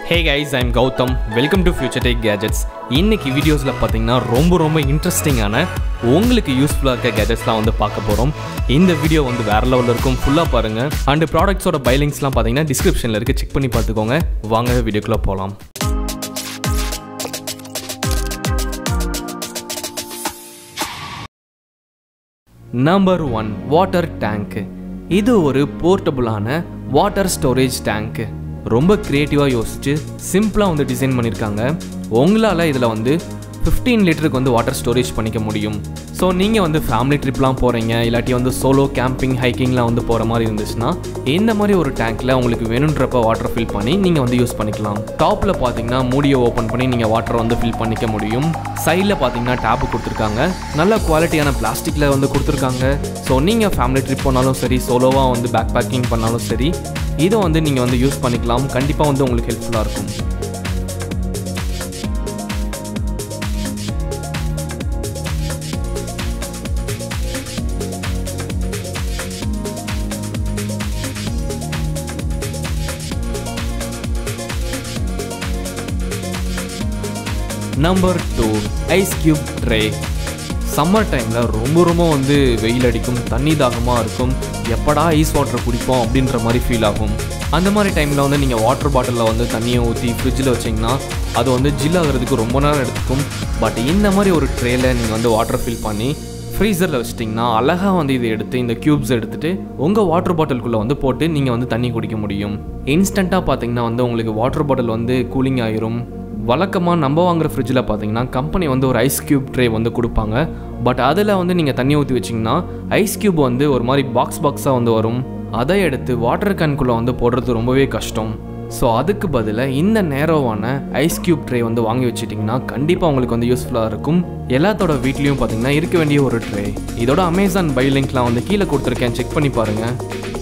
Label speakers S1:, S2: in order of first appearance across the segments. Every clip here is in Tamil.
S1: hey guys I'm Gautham welcome to future tech gadgets இன்னைக்கு வீடியோஸில் பார்த்தீங்கன்னா ரொம்ப ரொம்ப இன்ட்ரெஸ்டிங்கான உங்களுக்கு யூஸ்ஃபுல்லாக இருக்க கேஜெட்ஸ்லாம் வந்து பார்க்க போகிறோம் இந்த வீடியோ வந்து வேற லெவலில் இருக்கும் ஃபுல்லாக பாருங்கள் அண்ட் ப்ராடக்ட்ஸோட பைலிங்ஸ்லாம் பார்த்தீங்கன்னா டிஸ்கிரிப்ஷனில் இருக்குது செக் பண்ணி பார்த்துக்கோங்க வாங்க வீடியோக்குள்ளே போகலாம் நம்பர் ஒன் வாட்டர் டேங்க்கு இது ஒரு போர்ட்டபுளான வாட்டர் ஸ்டோரேஜ் டேங்க்கு ரொம்ப க்ரியேட்டிவாக யோசிச்சு சிம்பிளாக வந்து டிசைன் பண்ணியிருக்காங்க உங்களால் இதில் வந்து 15 லிட்டருக்கு வந்து வாட்டர் ஸ்டோரேஜ் பண்ணிக்க முடியும் ஸோ நீங்கள் வந்து ஃபேமிலி ட்ரிப்லாம் போகிறீங்க இல்லாட்டி வந்து சோலோ கேம்பிங் ஹைக்கிங்லாம் வந்து போகிற மாதிரி இருந்துச்சுன்னா இந்த மாதிரி ஒரு டேங்க்கில் உங்களுக்கு வேணுன்றப்ப வாட்டர் ஃபில் பண்ணி நீங்கள் வந்து யூஸ் பண்ணிக்கலாம் டாப்பில் பார்த்தீங்கன்னா மூடியை ஓப்பன் பண்ணி நீங்கள் வாட்டர் வந்து ஃபில் பண்ணிக்க முடியும் சைடில் பார்த்தீங்கன்னா டேப்பு கொடுத்துருக்காங்க நல்ல குவாலிட்டியான பிளாஸ்டிக்கில் வந்து கொடுத்துருக்காங்க ஸோ நீங்கள் ஃபேமிலி ட்ரிப் போனாலும் சரி சோலோவாக வந்து பேக் பேக்கிங் பண்ணாலும் சரி இதை வந்து நீங்கள் வந்து யூஸ் பண்ணிக்கலாம் கண்டிப்பாக வந்து உங்களுக்கு ஹெல்ப்ஃபுல்லாக இருக்கும் number two ice cube tray summer டைமில் ரொம்ப ரொம்ப வந்து வெயில் அடிக்கும் தண்ணி தாகமாக இருக்கும் எப்படா ஐஸ் வாட்டர் குடிப்போம் அப்படின்ற மாதிரி ஃபீல் ஆகும் அந்த மாதிரி டைமில் வந்து நீங்கள் வாட்டர் பாட்டிலில் வந்து தண்ணியை ஊற்றி ஃப்ரிட்ஜில் வச்சிங்கன்னா அது வந்து ஜில் ஆகிறதுக்கு ரொம்ப நேரம் எடுத்துக்கும் பட் இந்த மாதிரி ஒரு ட்ரேயில் நீங்கள் வந்து வாட்டர் ஃபில் பண்ணி ஃப்ரீசரில் வச்சிட்டிங்கன்னா அழகாக வந்து இதை எடுத்து இந்த க்யூப்ஸ் எடுத்துகிட்டு உங்கள் வாட்டர் பாட்டிலுக்குள்ளே வந்து போட்டு நீங்கள் வந்து தண்ணி குடிக்க முடியும் இன்ஸ்டண்ட்டாக பார்த்தீங்கன்னா வந்து உங்களுக்கு வாட்டர் பாட்டில் வந்து கூலிங் ஆயிரும் வழக்கமாக நம்ம வாங்குற ஃப்ரிட்ஜில் பார்த்தீங்கன்னா கம்பெனி வந்து ஒரு ஐஸ் க்யூப் ட்ரே வந்து கொடுப்பாங்க பட் அதில் வந்து நீங்கள் தண்ணி ஊற்றி வச்சிங்கன்னா ஐஸ் க்யூப் வந்து ஒரு மாதிரி பாக்ஸ் பாக்ஸாக வந்து வரும் அதை எடுத்து வாட்டர் கேன்குள்ளே வந்து போடுறது ரொம்பவே கஷ்டம் ஸோ அதுக்கு பதிலாக இந்த நேரோவான ஐஸ் க்யூப் ட்ரே வந்து வாங்கி வச்சிட்டிங்கன்னா கண்டிப்பாக உங்களுக்கு வந்து யூஸ்ஃபுல்லாக இருக்கும் எல்லாத்தோட வீட்லேயும் பார்த்தீங்கன்னா இருக்க வேண்டிய ஒரு ட்ரே இதோட அமேசான் பை லிங்க்லாம் வந்து கீழே கொடுத்துருக்கேன் செக் பண்ணி பாருங்கள்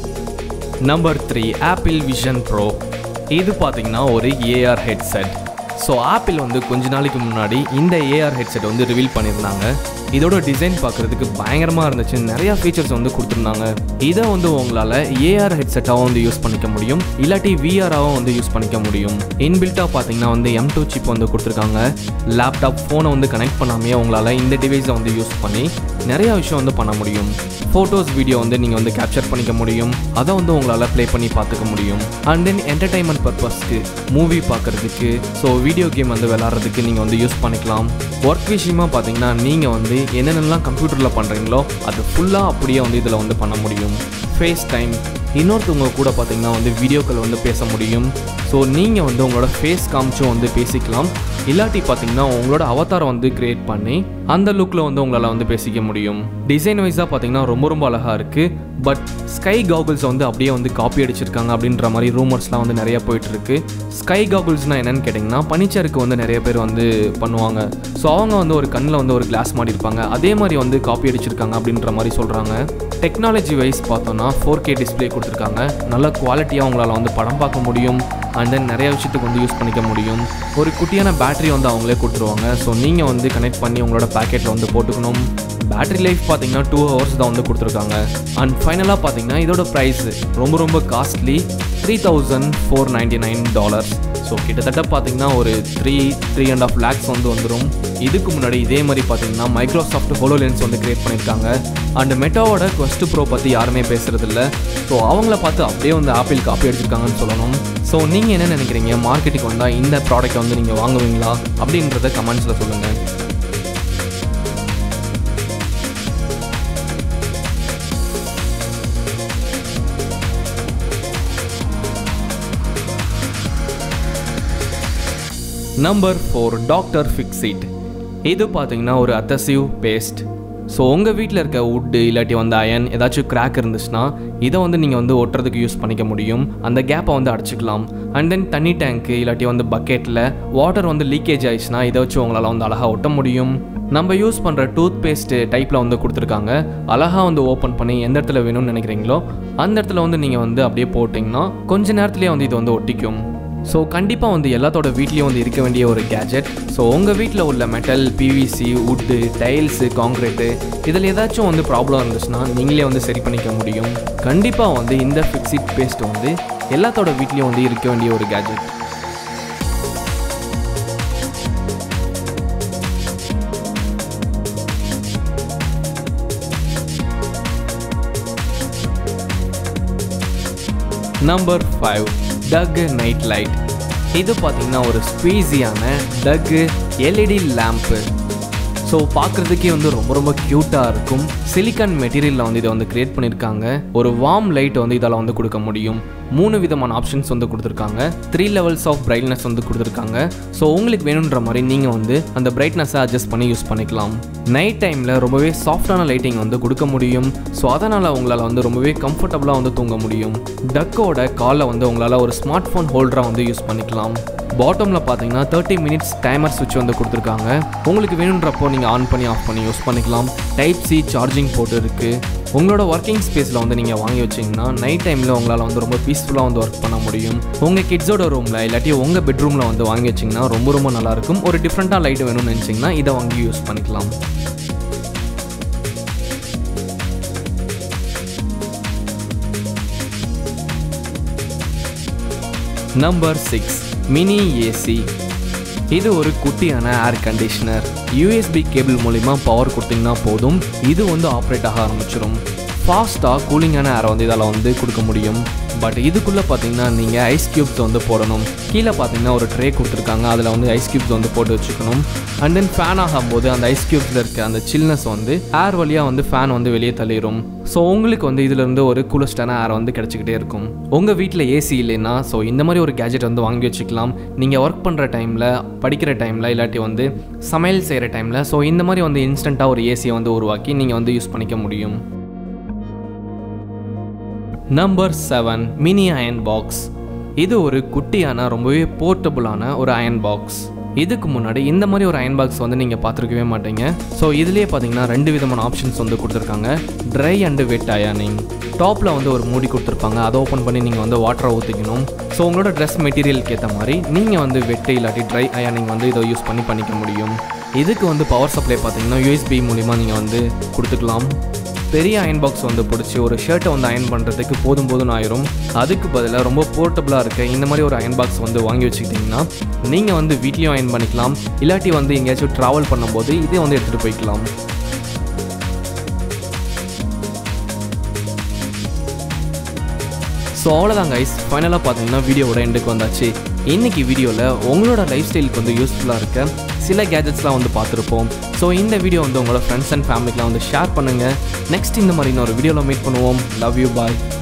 S1: number three Apple Vision Pro இது பார்த்தீங்கன்னா ஒரு ஏஆர் ஹெட்செட் ஸோ ஆப்பிள் வந்து கொஞ்ச நாளைக்கு முன்னாடி இந்த ஏஆர் ஹெட்செட் வந்து ரிவீல் பண்ணியிருந்தாங்க இதோட டிசைன் பார்க்குறதுக்கு பயங்கரமாக இருந்துச்சு நிறையா ஃபீச்சர்ஸ் வந்து கொடுத்துருந்தாங்க இதை வந்து உங்களால் ஏஆர் ஹெட்செட்டாகவும் வந்து யூஸ் பண்ணிக்க முடியும் இல்லாட்டி விஆராகவும் வந்து யூஸ் பண்ணிக்க முடியும் இன்பில்ட்டாக பார்த்தீங்கன்னா வந்து எம் டூ சிப் வந்து கொடுத்துருக்காங்க லேப்டாப் ஃபோனை வந்து கனெக்ட் பண்ணாமையே உங்களால் இந்த டிவைஸை வந்து யூஸ் பண்ணி நிறையா விஷயம் வந்து பண்ண முடியும் ஃபோட்டோஸ் வீடியோ வந்து நீங்கள் வந்து கேப்சர் பண்ணிக்க முடியும் அதை வந்து உங்களால் ப்ளே பண்ணி பார்த்துக்க முடியும் அண்ட் தென் என்டர்டைன்மெண்ட் பர்பஸ்க்கு மூவி பார்க்குறதுக்கு ஸோ வீடியோ கேம் வந்து விளாட்றதுக்கு நீங்கள் வந்து யூஸ் பண்ணிக்கலாம் ஒர்க் விஷயமா பார்த்தீங்கன்னா நீங்கள் வந்து என்னென்னலாம் கம்ப்யூட்டரில் பண்ணுறீங்களோ அது ஃபுல்லாக அப்படியே வந்து இதில் வந்து பண்ண முடியும் ஃபேஸ் டைம் இன்னொருத்தவங்க கூட பார்த்தீங்கன்னா வந்து வீடியோக்கள் வந்து பேச முடியும் ஸோ நீங்கள் வந்து உங்களோட ஃபேஸ் காமிச்சும் வந்து பேசிக்கலாம் இல்லாட்டி பார்த்தீங்கன்னா உங்களோட அவதாரம் வந்து கிரியேட் பண்ணி அந்த லுக்கில் வந்து உங்களால் வந்து பேசிக்க முடியும் டிசைன் வைஸாக பார்த்தீங்கன்னா ரொம்ப ரொம்ப அழகாக இருக்குது பட் ஸ்கை காகுல்ஸ் வந்து அப்படியே வந்து காப்பி அடிச்சிருக்காங்க அப்படின்ற மாதிரி ரூமர்ஸ்லாம் வந்து நிறைய போயிட்டு இருக்கு ஸ்கை காகுல்ஸ்னால் என்னன்னு கேட்டிங்கன்னா பனிச்சருக்கு வந்து நிறைய பேர் வந்து பண்ணுவாங்க ஸோ அவங்க வந்து ஒரு கண்ணில் வந்து ஒரு கிளாஸ் மாடி இருப்பாங்க அதே மாதிரி வந்து காப்பி அடிச்சிருக்காங்க அப்படின்ற மாதிரி சொல்கிறாங்க டெக்னாலஜி வைஸ் பார்த்தோன்னா ஃபோர் கே டிஸ்பிளே கொடுத்துருக்காங்க நல்ல குவாலிட்டியாக உங்களால் வந்து படம் பார்க்க முடியும் அண்ட் தென் நிறைய விஷயத்துக்கு வந்து யூஸ் பண்ணிக்க முடியும் ஒரு குட்டியான பேட்டரி வந்து அவங்களே கொடுத்துருவாங்க ஸோ நீங்கள் வந்து கனெக்ட் பண்ணி உங்களோட பேக்கெட்டில் வந்து போட்டுக்கணும் பேட்டரி லைஃப் பார்த்தீங்கன்னா டூ ஹவர்ஸ் தான் வந்து கொடுத்துருக்காங்க அண்ட் ஃபைனலாக பார்த்தீங்கன்னா இதோட ப்ரைஸ் ரொம்ப ரொம்ப costly three thousand four ninety nine dollars so கிட்டத்தட்ட பார்த்தீங்கன்னா ஒரு three three and half lakhs வந்து வந்துடும் இதுக்கு முன்னாடி இதே மாதிரி பார்த்தீங்கன்னா மைக்ரோசாஃப்ட் ஹோலோ லென்ஸ் வந்து கிரியேட் பண்ணியிருக்காங்க அண்ட் மெட்டாவோட கொஸ்ட் ப்ரோ பற்றி யாருமே பேசுகிறதில்ல ஸோ அவங்கள பார்த்து அப்படியே வந்து ஆப்பிள் காப்பி அடிச்சிருக்காங்கன்னு சொல்லணும் ஸோ நீங்கள் என்ன நினைக்கிறீங்க மார்க்கெட்டுக்கு வந்தால் இந்த ப்ராடக்ட் வந்து நீங்கள் வாங்குவீங்களா அப்படின்றத கமெண்ட்ஸில் சொல்லுங்கள் நம்பர் ஃபோர் டாக்டர் ஃபிக்ஸிட் இது பார்த்தீங்கன்னா ஒரு அத்தசிவ் பேஸ்ட் ஸோ உங்கள் வீட்டில் இருக்க வுட்டு இல்லாட்டி வந்து அயன் ஏதாச்சும் கிராக் இருந்துச்சுன்னா இதை வந்து நீங்கள் வந்து ஒட்டுறதுக்கு யூஸ் பண்ணிக்க முடியும் அந்த கேப்பை வந்து அடைச்சிக்கலாம் அண்ட் தென் தண்ணி டேங்க்கு இல்லாட்டி வந்து பக்கெட்டில் வாட்டர் வந்து லீக்கேஜ் ஆயிடுச்சுன்னா இதை வச்சு உங்களால் வந்து அழகாக ஒட்ட முடியும் நம்ம யூஸ் பண்ணுற டூத் பேஸ்ட்டு டைப்பில் வந்து கொடுத்துருக்காங்க அழகாக வந்து ஓப்பன் பண்ணி எந்த இடத்துல வேணும்னு நினைக்கிறீங்களோ அந்த இடத்துல வந்து நீங்கள் வந்து அப்படியே போட்டிங்கன்னா கொஞ்ச நேரத்துலேயே வந்து இது வந்து ஒட்டிக்கும் ஸோ கண்டிப்பாக வந்து எல்லாத்தோட வீட்லேயும் வந்து இருக்க வேண்டிய ஒரு கேஜெட் ஸோ உங்கள் வீட்டில் உள்ள metal PVC wood tiles concrete இதில் ஏதாச்சும் வந்து ப்ராப்ளம் இருந்துச்சுன்னா நீங்களே வந்து சரி பண்ணிக்க முடியும் கண்டிப்பாக வந்து இந்த ஃபிக்ஸிட் பேஸ்ட் வந்து எல்லாத்தோட வீட்லேயும் வந்து இருக்க வேண்டிய ஒரு gadget number five duck night light இது பார்த்தீங்கன்னா ஒரு ஸ்பீஸியான டக்கு எல்இடி லேம்ப்பு ஸோ பார்க்குறதுக்கே வந்து ரொம்ப ரொம்ப க்யூட்டாக இருக்கும் சிலிக்கான் மெட்டீரியலில் வந்து இதை வந்து கிரியேட் பண்ணியிருக்காங்க ஒரு வார்ம் லைட் வந்து இதால் வந்து கொடுக்க முடியும் மூணு விதமான ஆப்ஷன்ஸ் வந்து கொடுத்துருக்காங்க த்ரீ லெவல்ஸ் ஆஃப் பிரைட்னஸ் வந்து கொடுத்துருக்காங்க ஸோ உங்களுக்கு வேணுன்ற மாதிரி நீங்கள் வந்து அந்த பிரைட்னஸை அட்ஜஸ்ட் பண்ணி யூஸ் பண்ணிக்கலாம் நைட் டைமில் ரொம்பவே சாஃப்டான லைட்டிங் வந்து கொடுக்க முடியும் ஸோ அதனால் உங்களால் வந்து ரொம்பவே கம்ஃபர்டபுளாக வந்து தூங்க முடியும் டக்கோட காலை வந்து உங்களால் ஒரு ஸ்மார்ட் ஃபோன் ஹோல்டராக வந்து யூஸ் பண்ணிக்கலாம் பாட்டமில் பார்த்தீங்கன்னா தேர்ட்டி மினிட்ஸ் டைமர் சுவிட்ச் வந்து கொடுத்துருக்காங்க உங்களுக்கு வேணுன்றப்போ நீங்கள் ஆன் பண்ணி ஆஃப் பண்ணி யூஸ் பண்ணிக்கலாம் டைப் சி சார்ஜிங் போட்டு இருக்குது உங்களோட ஒர்க்கிங் ஸ்பேஸில் வந்து நீங்கள் வாங்கி வச்சிங்கன்னா நைட் டைமில் உங்களால் வந்து ரொம்ப பீஸ்ஃபுல்லாக வந்து ஒர்க் பண்ண முடியும் உங்கள் கிட்ஸோட ரூமில் இல்லாட்டி உங்கள் பெட்ரூமில் வந்து வாங்கி வச்சிங்கன்னா ரொம்ப ரொம்ப நல்லாயிருக்கும் ஒரு டிஃப்ரெண்ட்டாக லைட் வேணும்னு நினச்சிங்கன்னா இதை வாங்கி யூஸ் பண்ணிக்கலாம் நம்பர் சிக்ஸ் மினி ஏசி இது ஒரு குட்டியான ஏர் கண்டிஷனர் யூஎஸ்பி கேபிள் மூலிமா பவர் கொடுத்தீங்கன்னா போதும் இது வந்து ஆப்ரேட் ஆக ஆரம்பிச்சிடும் ஃபாஸ்ட்டாக கூலிங்கான ஏரை வந்து இதால் வந்து கொடுக்க முடியும் பட் இதுக்குள்ளே பார்த்தீங்கன்னா நீங்கள் ஐஸ் க்யூப்ஸ் வந்து போடணும் கீழே பார்த்தீங்கன்னா ஒரு ட்ரே கொடுத்துருக்காங்க அதில் வந்து ஐஸ் க்யூப்ஸ் வந்து போட்டு வச்சுக்கணும் அண்ட் தென் ஃபேன் ஆகும்போது அந்த ஐஸ் க்யூப்ஸில் இருக்க அந்த சில்னஸ் வந்து ஏர் வழியாக வந்து ஃபேன் வந்து வெளியே தள்ளிடும் ஸோ உங்களுக்கு வந்து இதிலிருந்து ஒரு கூலஸ்டான ஏர் வந்து கிடச்சிக்கிட்டே இருக்கும் உங்கள் வீட்டில் ஏசி இல்லைன்னா ஸோ இந்த மாதிரி ஒரு கேஜெட் வந்து வாங்கி வச்சுக்கலாம் நீங்கள் ஒர்க் பண்ணுற டைமில் படிக்கிற டைமில் இல்லாட்டி வந்து சமையல் செய்கிற டைமில் ஸோ இந்த மாதிரி வந்து இன்ஸ்டண்ட்டாக ஒரு ஏசியை வந்து உருவாக்கி நீங்கள் வந்து யூஸ் பண்ணிக்க முடியும் number seven mini iron box இது ஒரு குட்டியான ரொம்பவே போர்ட்டபுளான ஒரு அயன் பாக்ஸ் இதுக்கு முன்னாடி இந்த மாதிரி ஒரு அயன் பாக்ஸ் வந்து நீங்கள் பார்த்துருக்கவே மாட்டீங்க ஸோ இதுலேயே பார்த்தீங்கன்னா ரெண்டு விதமான ஆப்ஷன்ஸ் வந்து கொடுத்துருக்காங்க ட்ரை அண்டு வெட் அயனிங் டாப்பில் வந்து ஒரு மூடி கொடுத்துருப்பாங்க அதை ஓப்பன் பண்ணி நீங்கள் வந்து வாட்டரை ஊற்றிக்கணும் ஸோ உங்களோட ட்ரெஸ் மெட்டீரியலுக்கு ஏற்ற மாதிரி நீங்கள் வந்து வெட்டு இல்லாட்டி ட்ரை அயனிங் வந்து இதை யூஸ் பண்ணி பண்ணிக்க முடியும் இதுக்கு வந்து பவர் சப்ளை பார்த்தீங்கன்னா யூஎஸ்பி மூலிமா நீங்கள் வந்து கொடுத்துக்கலாம் பெரிய அயன் பாக்ஸ் வந்து பிடிச்சி ஒரு ஷர்ட்டை வந்து அயன் பண்ணுறதுக்கு போதும் போதும் ஆயிரும் அதுக்கு பதிலாக ரொம்ப போர்ட்டபுளாக இருக்க இந்த மாதிரி ஒரு அயன் பாக்ஸ் வந்து வாங்கி வச்சுக்கிட்டிங்கன்னா நீங்கள் வந்து வீட்லேயும் அயன் பண்ணிக்கலாம் இல்லாட்டி வந்து எங்கேயாச்சும் ட்ராவல் பண்ணும்போது இதே வந்து எடுத்துகிட்டு போய்க்கலாம் ஸோ அவ்வளோதான் கைஸ் ஃபைனலாக பார்த்தீங்கன்னா வீடியோவோட எண்டுக்கு வந்தாச்சு இன்னைக்கு வீடியோவில் உங்களோட லைஃப் ஸ்டைலுக்கு வந்து யூஸ்ஃபுல்லாக இருக்க சில கேஜெட்ஸ்லாம் வந்து பார்த்துருப்போம் ஸோ இந்த வீடியோ வந்து உங்களோட ஃப்ரெண்ட்ஸ் அண்ட் ஃபேமிலிக்கெலாம் வந்து ஷேர் பண்ணுங்கள் நெக்ஸ்ட் இந்த மாதிரி இன்னொரு வீடியோவில் மீட் பண்ணுவோம் லவ் யூ பாய்